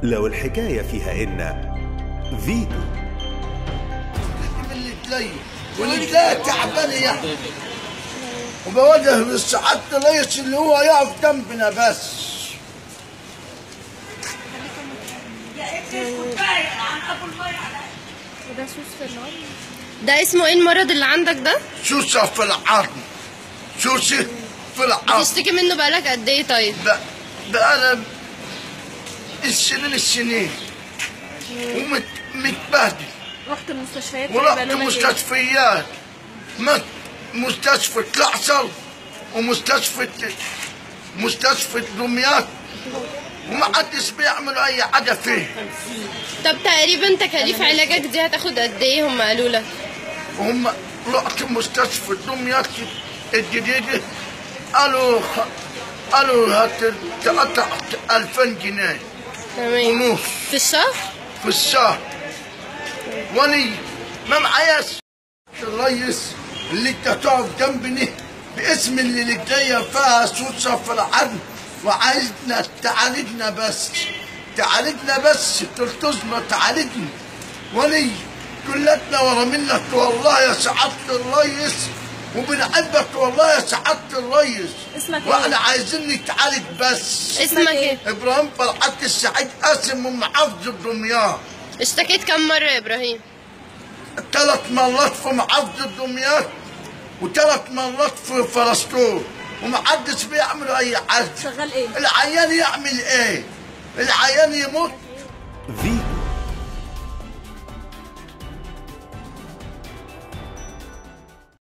لو الحكاية فيها إن فيتو من اللي تلاقي واللي تلاقي تعبان يعني وبوجه للسعادة الرئيس اللي هو يقف جنبنا بس وده سوس في النار ده اسمه ايه المرض اللي عندك ده؟ سوسة في العظم سوسة في العظم بتشتكي منه بقالك قد ايه طيب؟ بقى السنين السنين ومتبهدل رحت المستشفيات ورحت بقالهم قد إيه؟ مستشفيات مت- مستشفى الأعصر ومستشفى مستشفى دمياط وما حدش بيعملوا أي حاجة فيه طب تقريبا تكاليف علاجك دي هتاخد قد ايه هم قالوا لك؟ وهم رحت مستشفى دمياط الجديدة قالوا قالوا هتقطع 2000 جنيه تمام ونص في الشهر؟ في الشهر وني ما معياش الريس اللي انت تقف جنبني باسم اللي رجليا فيها سوسه في العظم وعايزنا تعالجنا بس تعالجنا بس تلتزم تعالجني وني كلتنا ورا منك والله يا سعاده الريس وبنحبك والله يا سعاده الريس اسمك ايه؟ واحنا عايزين نتعالج بس اسمك ايه؟ ابراهيم فرحات السعيد قاسم من محافظه دمياط اشتكيت كم مرة يا ابراهيم؟ ثلاث مرات في محافظه دمياط وثلاث مرات في فلسطين ومحدش بيعمل اي حاجه شغال ايه؟ العيان يعمل ايه؟ العيان يموت فيتو